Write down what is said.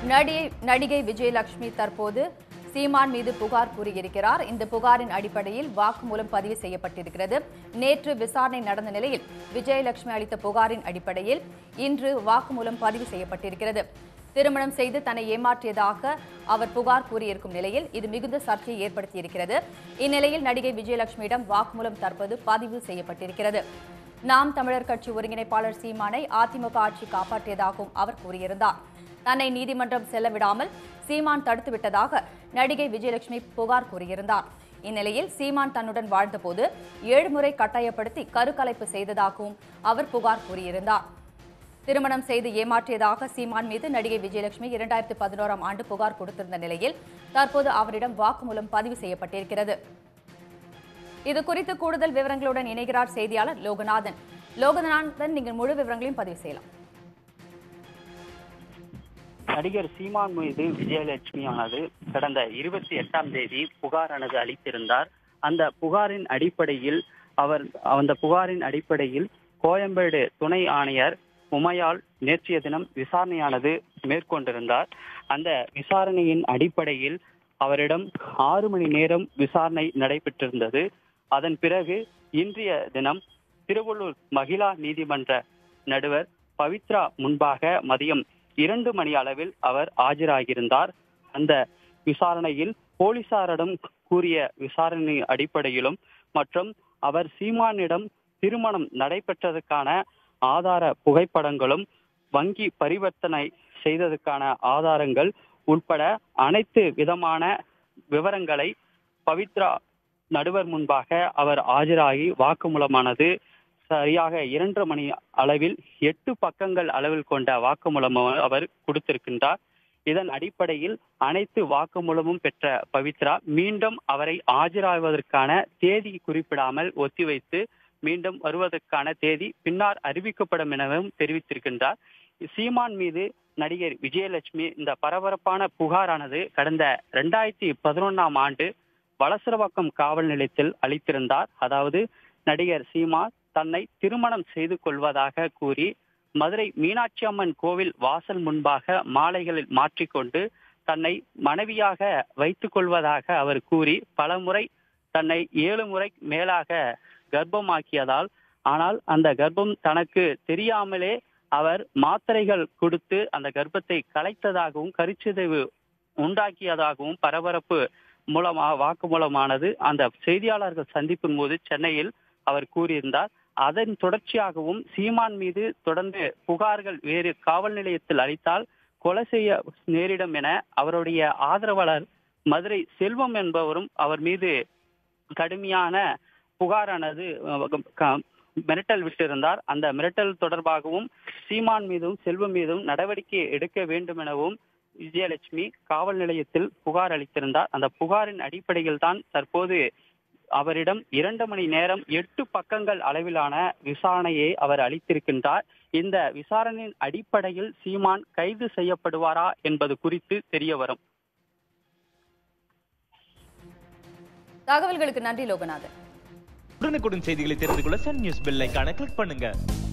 நடிகை நடிகை விஜயலட்சுமி தற்போது சீமான் மீது புகார் கூறியிருக்கிறார் இந்த புகாரின் அடிப்படையில் வாக்குமூலம் பதிவு செய்யப்பட்டிருக்கிறது நேற்று விசாரணை நடந்த நிலையில் விஜயலட்சுமி அளித்த புகாரின் அடிப்படையில் இன்று வாக்குமூலம் பதிவு செய்யப்பட்டிருக்கிறது திருமணம் செய்து தன்னை ஏமாற்றியதாக அவர் புகார் கூறியிருக்கும் நிலையில் இது மிகுந்த சர்ச்சையை ஏற்படுத்தியிருக்கிறது இந்நிலையில் நடிகை விஜயலட்சுமியிடம் வாக்குமூலம் தற்போது பதிவு செய்யப்பட்டிருக்கிறது நாம் தமிழர் கட்சி ஒருங்கிணைப்பாளர் சீமானை அதிமுக ஆட்சி காப்பாற்றியதாகவும் அவர் கூறியிருந்தார் தன்னை நீதிமன்றம் செல்ல விடாமல் சீமான் தடுத்து விட்டதாக நடிகை விஜயலட்சுமி புகார் கூறியிருந்தார் இந்நிலையில் சீமான் தன்னுடன் வாழ்ந்தபோது ஏழு முறை கட்டாயப்படுத்தி கருக்கலைப்பு செய்ததாகவும் அவர் புகார் கூறியிருந்தார் திருமணம் செய்து ஏமாற்றியதாக சீமான் மீது நடிகை விஜயலட்சுமி இரண்டாயிரத்தி பதினோராம் ஆண்டு புகார் கொடுத்திருந்த நிலையில் தற்போது அவரிடம் வாக்குமூலம் பதிவு செய்யப்பட்டிருக்கிறது இது குறித்து கூடுதல் விவரங்களுடன் இணைகிறார் செய்தியாளர் லோகநாதன் லோகநாதன் நீங்கள் முழு விவரங்களையும் பதிவு செய்யலாம் நடிகர் சீமான் மீது விஜயலட்சுமியானது கடந்த இருபத்தி எட்டாம் தேதி புகாரானது அளித்திருந்தார் அந்த புகாரின் அடிப்படையில் அவர் அந்த புகாரின் அடிப்படையில் கோயம்பேடு துணை ஆணையர் உமையால் நேற்றைய தினம் விசாரணையானது மேற்கொண்டிருந்தார் அந்த விசாரணையின் அடிப்படையில் அவரிடம் ஆறு மணி நேரம் விசாரணை நடைபெற்றிருந்தது அதன் பிறகு இன்றைய தினம் திருவள்ளூர் மகிழா நீதிமன்ற நடுவர் பவித்ரா முன்பாக மதியம் இரண்டு மணி அளவில் அவர் ஆஜராகியிருந்தார் அந்த விசாரணையில் போலீசாரிடம் கூறிய விசாரணை அடிப்படையிலும் மற்றும் அவர் சீமானிடம் திருமணம் நடைபெற்றதற்கான ஆதார புகைப்படங்களும் வங்கி பரிவர்த்தனை செய்ததற்கான ஆதாரங்கள் உட்பட அனைத்து விதமான விவரங்களை பவித்ரா நடுவர் முன்பாக அவர் ஆஜராகி வாக்குமூலமானது சரியாக இரண்டு மணி அளவில் எட்டு பக்கங்கள் அளவில் கொண்ட வாக்குமூலம் அவர் கொடுத்திருக்கின்றார் இதன் அடிப்படையில் அனைத்து வாக்குமூலமும் பெற்ற பவித்ரா மீண்டும் அவரை ஆஜராவதற்கான தேதி குறிப்பிடாமல் ஒத்திவைத்து மீண்டும் வருவதற்கான தேதி பின்னர் அறிவிக்கப்படும் எனவும் தெரிவித்திருக்கின்றார் சீமான் மீது நடிகர் விஜயலட்சுமி இந்த பரபரப்பான புகாரானது கடந்த இரண்டாயிரத்தி பதினொன்னாம் ஆண்டு வலசரவாக்கம் காவல் நிலையத்தில் அளித்திருந்தார் அதாவது நடிகர் சீமான் தன்னை திருமணம் செய்து கொள்வதாக கூறி மதுரை மீனாட்சி அம்மன் கோவில் வாசல் முன்பாக மாலைகளில் மாற்றிக்கொண்டு தன்னை மனைவியாக வைத்துக் கொள்வதாக அவர் கூறி பலமுறை தன்னை ஏழு முறை மேலாக கர்ப்பமாக்கியதால் ஆனால் அந்த கர்ப்பம் தனக்கு தெரியாமலே அவர் மாத்திரைகள் கொடுத்து அந்த கர்ப்பத்தை கலைத்ததாகவும் கருச்சிதைவு உண்டாக்கியதாகவும் பரபரப்பு மூலமாக வாக்குமூலமானது அந்த செய்தியாளர்கள் சந்திப்பின் போது சென்னையில் அவர் கூறியிருந்தார் அதன் தொடர்ச்சியாகவும் சீமான் மீது தொடர்ந்து புகார்கள் வேறு காவல் நிலையத்தில் அளித்தால் கொலை செய்ய நேரிடும் என அவருடைய ஆதரவாளர் மதுரை செல்வம் என்பவரும் அவர் மீது கடுமையான புகாரானது மிரட்டல் விட்டிருந்தார் அந்த மிரட்டல் தொடர்பாகவும் சீமான் மீதும் செல்வம் மீதும் நடவடிக்கை எடுக்க வேண்டும் எனவும் விஜயலட்சுமி காவல் நிலையத்தில் புகார் அளித்திருந்தார் அந்த புகாரின் அடிப்படையில் தான் தற்போது அவரிடம் இரண்டு மணி நேரம் எட்டு பக்கங்கள் அளவிலான விசாரணையை அவர் அளித்திருக்கின்றார் இந்த விசாரணையின் அடிப்படையில் சீமான் கைது செய்யப்படுவாரா என்பது குறித்து தெரிய வரும் தகவல்களுக்கு நன்றி லோகநாதன் உடனுக்குடன் செய்திகளை தெரிந்து கொள்ள சன் நியூஸ் பெல் ஐகானை கிளிக் பண்ணுங்க